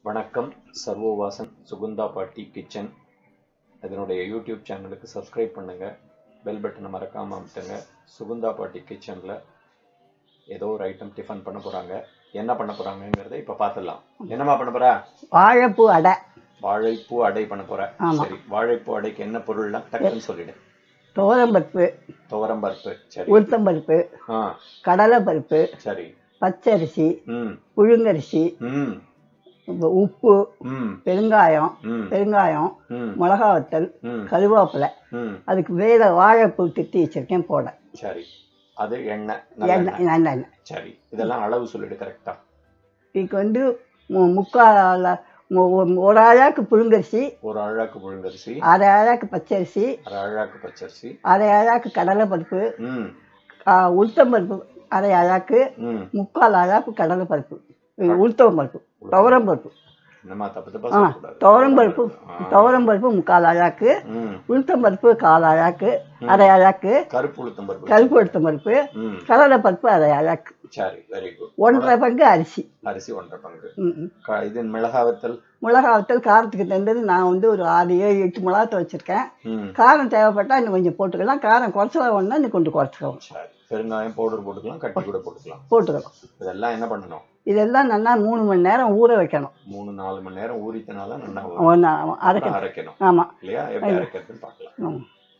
வணக்கம் சர்வோவாசன் சுகுந்தா பாட்டி கிச்சன் இதனுடைய யூடியூப் சேனலுக்கு சப்ஸ்கிரைப் பண்ணுங்க பெல் பட்டனை மறக்காம அமுத்துங்க சுகுந்தா பாட்டி கிச்சனில் ஏதோ ஒரு ஐட்டம் டிஃபன் பண்ண போறாங்க என்ன பண்ண போறாங்கங்கிறத இப்போ பார்த்துடலாம் என்னம்மா பண்ண போறா வாழைப்பூ அடை வாழைப்பூ அடை பண்ண போற ஆமா. சரி வாழைப்பூ அடைக்கு என்ன பொருள்லாம் டக்குன்னு சொல்லிடு துவரம்பருப்பு துவரம்பருப்பு சரி உளுத்தம்பருப்பு ஆ கடலைப்பருப்பு சரி பச்சரிசி ம் புழுங்கரிசி ம் உப்பு- உப்பு ம் பெருங்காயம் ம் பெருங்காயம் ம் மிளகா வத்தல் ம் கருவேப்பிலை ம் அதுக்கு வேற வாழைப்பூ திட்டி வச்சிருக்கேன் போட சரி அது எண்ணெய் நல்லெண்ணெய் எண்ணெய் நல்லெண்ணெய் சரி இதெல்லாம் அளவு சொல்லிடு கரெக்டா இதுக்கு வந்து மு- முக்கால் மு- ஒரு- ஒரு அழாக்கு புழுங்கரிசி ஒரு அழாக்கு புழுங்கரிசி அரை அழாக்கு பச்சரிசி அரை அழாக்கு பச்சரிசி அரை அழாக்கு கடலைப்பருப்பு ம் ஆ, உளுத்தம்பருப்பு அரை அழாக்கு ம் முக்கால் அழாக்கு கடலைப்பருப்பு உளுத்தம்பருப்பு துவரம்பருப்பு என்னம்மா தப்பு தப்பா ஆ சொல்லக்கூடாது துவரம்பருப்பு ஆ. துவரம்பருப்பு முக்கால் அழாக்கு ம் உளுத்தம்பருப்பு கால் அழாக்கு அரை அழாக்கு கருப்பு உளுத்தம் பருப்பு கருப்பு உளுத்தம்பருப்பு ம் கடலைப்பருப்பு அரை அழாக்கு சரி வெரி குட் ஒன்றரை பங்கு அரிசி அரிசி ஒன்றரை பங்கு ம், ம். க- இது மிளகா வத்தல் மிளகா வத்தல் காரத்துக்கு தந்தது நான் வந்து ஒரு ஆறு ஏழு எட்டு மிளகாத்த வச்சுருக்கேன் ம் காரம் தேவைப்பட்டா இன்னும் கொஞ்சம் போட்டுக்கலாம் காரம் குறைச்சலா வேணும்னா இன்னும் கொஞ்சம் குறைச்சிக்கலாம் சரி பெருங்காயம் பவுடர் போட்டுக்கலாம் கட்டி கூட போட்டுக்கலாம் போட்டுக்கலாம் இதெல்லாம் என்ன பண்ணணும் இதெல்லாம் நல்லா மூணு மணி நேரம் ஊற வைக்கணும் மூணு நாலு மணி நேரம் ஊறித்தனால நல்லா ஒன்று அப்புறம் அரைக்கணும் அரைக்கணும் ஆமாம் இல்லையா எப்படி அரைக்கிறதுன்னு பார்க்கலாம்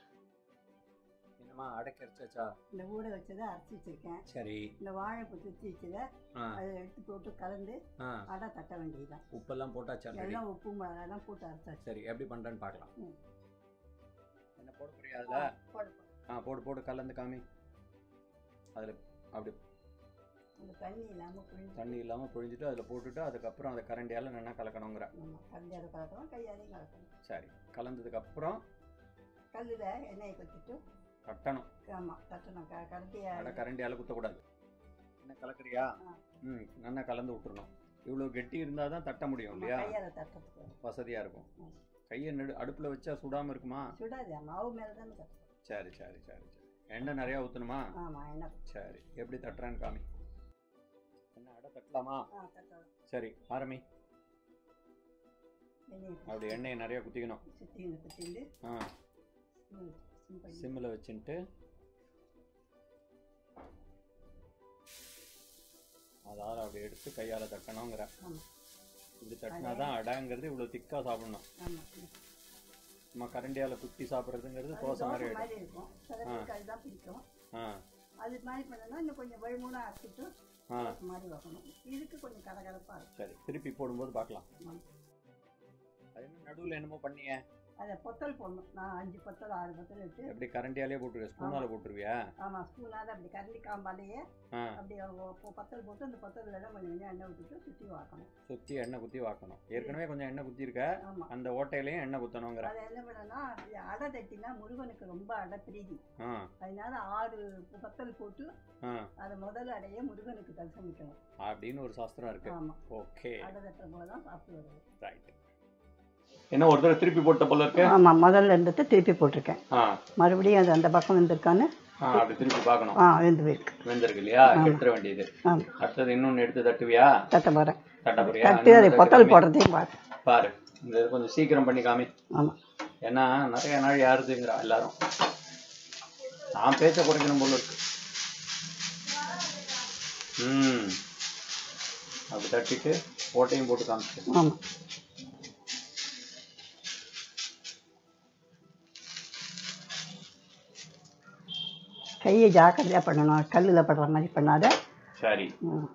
என்னம்மா அடைக்கிறச்சா இந்த ஊற வச்சதை அரைச்சி வச்சிருக்கேன் சரி இந்த வாழைப்பூ சுற்றி வச்சதை ஆ அதை எடுத்து போட்டு கலந்து ஆ அடை தட்ட வேண்டியதுதான் உப்பெல்லாம் போட்டாச்சா already? எல்லாம் உப்பு மிளகாலாம் போட்டு அரைச்சாச்சு சரி எப்படி பண்றேன்னு பார்க்கலாம் ம். என்ன போட போறியா அதுல போடு, போடு. ஆ போடு போடு கலந்து காமி அதுல அப்படி இந்த தண்ணி இல்லாமல் புழிஞ்சு தண்ணி இல்லாம புழிஞ்சிட்டு அதுல போட்டுட்டு அதுக்கப்புறம் அதை கரண்டியால நல்லா கலக்கணுங்கிற நம்ம கஞ்சாத கலக்கலாம் கையாலையும் கலக்கணும் சரி கலந்ததுக்கு அப்புறம் கல்லில் எண்ணெயை கொத்திட்டு கட்டணும் ஆமாம் தட்டணும் க கரண்டியை அட கரண்டியால குத்தக்கூடாது என்ன கலக்குறியா ஆ. ம் நல்லா கலந்து விட்டுறணும் இவ்வளவு கெட்டி இருந்தா தான் தட்ட முடியும் இல்லையா கையால் தட்டுறதுக்கு வசதியா இருக்கும் ம். கையை நடு அடுப்புல வச்சா சுடாம இருக்குமா சுடாது மாவு மேலே தானே தட்டணும் சரி சரி சரி சரி எண்ணெய் நிறைய ஊத்தணுமா ஆமாம் எண்ணெய் சரி எப்படி தட்டுறேன்னு காமி என்ன அடை தட்டலாமா ஆ தட்டணும் சரி ஆரம்பி எண்ணெயை அப்படி எண்ணெயை நிறைய குத்திக்கணும் சுற்றி குத்திண்டு ஆ சிம் பண்ணி சிம்மில் வச்சுட்டு அதாவது அப்படி எடுத்து கையால் தட்டணுங்கிற ஆமாம் இப்படி தட்டினா தான் அடைங்கிறது இவ்வளோ திக்காக சாப்பிடணும் ஆமாம் நம்ம கரண்டியால் குத்தி சாப்பிட்றதுங்கிறது தோசை மாதிரி ஆகிடும் மாதிரி இருக்கும் சில பேருக்கு அதுதான் பிடிக்கும் ஆ அது மாதிரி பண்ணனா இன்னும் கொஞ்சம் வழுமூணாக அரைச்சிட்டு ஆ அது மாதிரி வைக்கணும் இதுக்கு கொஞ்சம் கரகரப்பாக இருக்கும் சரி திருப்பி போடும்போது பார்க்கலாம் ஆமா. அது என்ன நடுவில் என்னமோ பண்ணிய அதை பொத்தல் போடணும் நான் அஞ்சு பொத்தல் ஆறு பொத்தல் எடுத்து எப்படி கரண்டியாலே போட்டுருவியா ஸ்பூனால் போட்டுருவியா ஆமாம் ஸ்பூனாவது அப்படி கரண்டி காம்பாலேயே ஆ அப்படி ஒ- பொ- பொத்தல் போட்டு அந்த பொத்தல் எல்லாம் கொஞ்சம் கொஞ்சம் எண்ணெய் ஊற்றிட்டு சுற்றி வாக்கணும் சுற்றி எண்ணெய் குத்தி வாக்கணும் ஏற்கனவே கொஞ்சம் எண்ணெய் குத்தி இருக்க ஆமாம் அந்த ஓட்டையிலையும் எண்ணெய் குத்தணுங்கிற அதை என்ன பண்ணனா இது அடை தட்டினா முருகனுக்கு ரொம்ப அடை பிரீதி ஆ அதனால ஆறு பொத்தல் போட்டு ஆ அதை முதல் அடைய முருகனுக்கு தரிசனிக்கணும் அப்படின்னு ஒரு சாஸ்திரம் இருக்கு ஆமாம் ஓகே அடை தட்டும் போது தான் சாப்பிட்டு வருது ரைட் என்ன ஒரு தடவை திருப்பி போட்ட போல இருக்கு ஆமாம் முதல்ல இருந்துட்டு திருப்பி போட்டிருக்கேன் ஆ மறுபடியும் அது அந்த பக்கம் வந்திருக்கான்னு ஆ அப்படி திருப்பி பார்க்கணும் ஆ வெந்து போயிருக்கு வெந்திருக்கு இல்லையா எடுத்துட வேண்டியது ஆமாம் அடுத்தது இன்னொன்னு எடுத்து தட்டுவியா தட்ட போகிறேன் தட்ட போறியா தட்டு அதை இன்னொன்னு பொத்தல் தட்டு போடுறதையும் பாரு காமி. பாரு இந்த இது கொஞ்சம் சீக்கிரம் பண்ணி காமி ஆமாம் ஏன்னா நிறைய நாள் யாருதுங்கிறா எல்லாரும் நான் பேச்ச குறைக்கணும் போல இருக்கு ம் அப்படி தட்டிட்டு ஓட்டையும் போட்டு காமிச்சு ஆமாம் கையை ஜாக்கிரதையாக பண்ணணும் கல்லில் படுற மாதிரி பண்ணாத சரி ம்.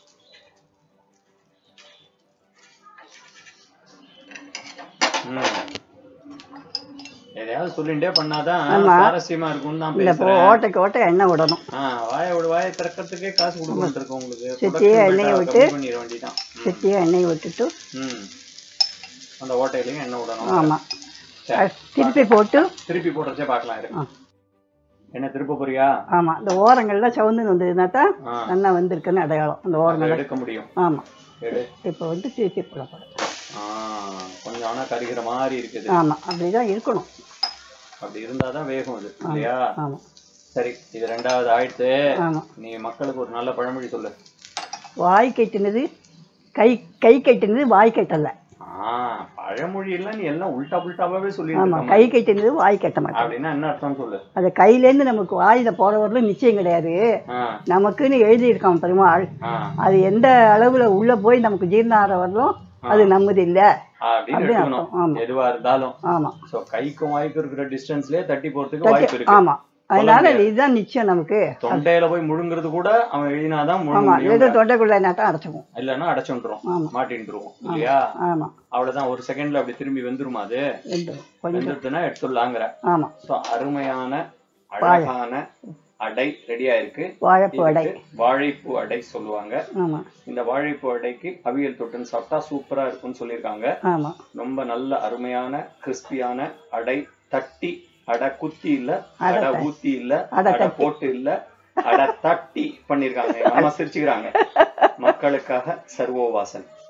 ம் எதையாவது சொல்லிண்டே பண்ணாதான் ஆமா. சுவாரஸ்யமா இருக்கும்னு நான் இந்த இப்போ பேசுறேன் ஓட்டைக்கு ஓட்டை எண்ணெய் விடணும் ஆ வாயை விட வாயை திறக்கிறதுக்கே காசு கொடுக்கணும் இருக்கு உங்களுக்கு சுத்தியே Production எண்ணெயை rate-அ விட்டு- கம்மி பண்ணிட வேண்டியதான் சுற்றியும் எண்ணெய் விட்டுட்டு ம் அந்த ஓட்டையிலையும் எண்ணெய் விடணும் ஆமாம் சரி திருப்பி போட்டு திருப்பி போடுறச்சே பார்க்கலாம் இரு ஆ. என்ன திருப்ப போறியா ஆமாம் இந்த ஓரங்கள்லாம் சவுந்து வந்ததுன்னா தான் ஆ நல்லா வந்திருக்குன்னு அடையாளம் அந்த அதை ஓரங்கள் எடுக்க முடியும் ஆமாம் எடு இப்போ வந்து திருப்பி போட போகிறேன் ஆ கொஞ்சம் ஆனா கரிகிற மாதிரி இருக்குது ஆமாம் அப்படி தான் இருக்கணும் அப்படி இருந்தாதான் வேகும் அது இல்லையா ஆமாம் சரி இது ரெண்டாவது ஆயிடுத்து ஆமாம் நீ மக்களுக்கு ஒரு நல்ல பழமொழி சொல்லு வாய் கெட்டினது கை கை கட்டினது வாய் கட்டல ஆ பழமொழி எல்லாம் நீ எல்லாம் உல்டா புல்டாவே சொல்லிட்டு ஆமா இருக்க கை கட்டினது வாய் கட்ட மாட்டோம் அப்படின்னா என்ன அர்த்தம் சொல்லு அது கையிலேருந்து நமக்கு வாயில போற வரலும் நிச்சயம் கிடையாது ஆ நமக்குன்னு எழுதியிருக்கான் பெருமாள் ஆ அது எந்த அளவுல உள்ள போய் நமக்கு ஜீரணம் ஆகிற வரலும் அது நம்மது இல்ல அப்படின்னு அப்படி எடுத்துக்கணும் அர்த்தம், ஆமா. எதுவா இருந்தாலும் ஆமா சோ கைக்கும் வாய்க்கும் இருக்கிற டிஸ்டன்ஸ்லயே தட்டி போறதுக்கு வாய்ப்பு இருக்கு ஆமா அதனால இதுதான் நிச்சயம் நமக்கு தொண்டையில போய் முழுங்குறது கூட அவன் எழுதினாதான் முழுங்க ஆமா முடியும் ஏதோ தொண்டைக்குள்ள நாட்டம் அடைச்சுக்கும் இல்லைன்னா அடைச்சுட்டுரும் ஆமா. மாட்டின்ட்டுருவோம் இல்லையா ஆமா அவ்வளவுதான் ஒரு செகண்ட்ல அப்படி திரும்பி வந்துருமா அது வெந்துரும். கொஞ்சம் வந்துட்டுனா எடுத்துடலாங்கிற ஆமா ஸோ அருமையான அழகான அடை ரெடியா இருக்கு வாழைப்பூ அடை இதுக்கு வாழைப்பூ அடை சொல்லுவாங்க ஆமா இந்த வாழைப்பூ அடைக்கு அவியல் தொட்டுன்னு சாப்பிட்டா சூப்பரா இருக்கும்னு சொல்லியிருக்காங்க ஆமா ரொம்ப நல்ல அருமையான கிறிஸ்பியான அடை தட்டி அடை குத்தி இல்ல அடை அடை த- ஊத்தி இல்ல அடை அடை போட்டு இல்ல அடை தட்டி பண்ணிருக்காங்க எங்க அம்மா சிரிச்சுக்கிறாங்க மக்களுக்காக சர்வோவாசன்